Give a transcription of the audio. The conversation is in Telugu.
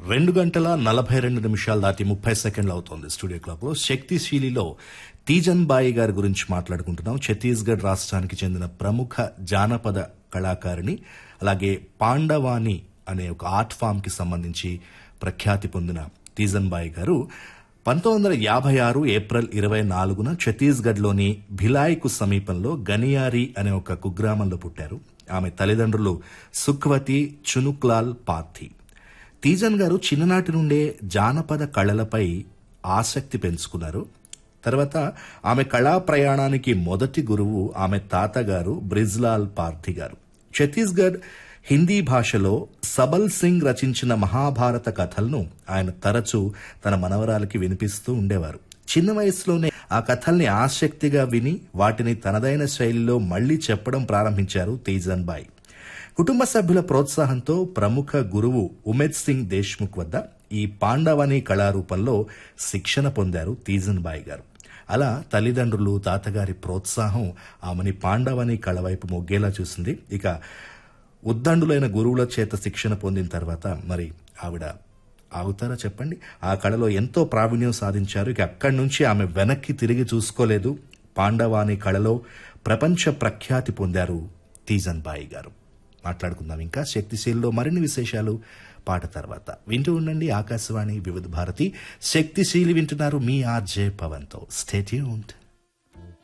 రెండు గంటల నలభై రెండు నిమిషాలు దాటి ముప్పై సెకండ్లు అవుతోంది స్టూడియో క్లాక్ లో శక్తిశీలిలో తీజన్ బాయి గారి గురించి మాట్లాడుకుంటున్నాం ఛత్తీస్గఢ్ రాష్ట్రానికి చెందిన ప్రముఖ జానపద కళాకారిణి అలాగే పాండవాని అనే ఒక ఆర్ట్ ఫామ్ కి సంబంధించి ప్రఖ్యాతి పొందిన తీజన్ బాయి గారు పంతొమ్మిది వందల యాభై ఆరు ఏప్రిల్ ఇరవై నాలుగున ఛత్తీస్గఢ్లోని భిలాయ్కు సమీపంలో గనియారి అనే ఒక కుగ్రామంలో పుట్టారు ఆమె తల్లిదండ్రులు సుఖ్వతి చునుక్లాల్ పార్థి తీజన్ గారు చిన్ననాటి నుండే జానపద కళలపై ఆసక్తి పెంచుకున్నారు తర్వాత ఆమె కళా ప్రయాణానికి మొదటి గురువు ఆమె తాతగారు బ్రిజ్లాల్ పార్థి గారు ఛత్తీస్గఢ్ హిందీ భాషలో సబల్ సింగ్ రచించిన మహాభారత కథలను ఆయన తరచూ తన మనవరాలకి వినిపిస్తూ ఉండేవారు చిన్న వయసులోనే ఆ కథల్ని ఆసక్తిగా విని వాటిని తనదైన శైలిలో మళ్లీ చెప్పడం ప్రారంభించారు తేజన్ బాయ్ కుటుంబ సభ్యుల ప్రోత్సాహంతో ప్రముఖ గురువు ఉమేద్ సింగ్ దేశ్ముఖ్ వద్ద ఈ పాండవని కళారూపంలో శిక్షణ పొందారు తీజన్ బాయ్ గారు అలా తల్లిదండ్రులు తాతగారి ప్రోత్సాహం ఆమెని పాండవని కళ వైపు మొగ్గేలా చూసింది ఇక ఉద్దండులైన గురువుల చేత శిక్షణ పొందిన తర్వాత మరి ఆవిడ ఆగుతారా చెప్పండి ఆ కళలో ఎంతో ప్రావీణ్యం సాధించారు ఇక అక్కడి నుంచి ఆమె వెనక్కి తిరిగి చూసుకోలేదు పాండవాని కళలో ప్రపంచ ప్రఖ్యాతి పొందారు తీజన్ బాయి గారు మాట్లాడుకుందాం ఇంకా శక్తిశీల్లో మరిన్ని విశేషాలు పాట తర్వాత వింటూ ఉండండి ఆకాశవాణి వివిధ భారతి శక్తిశీలి వింటున్నారు మీ ఆర్జే పవన్తో స్టేట్యూన్డ్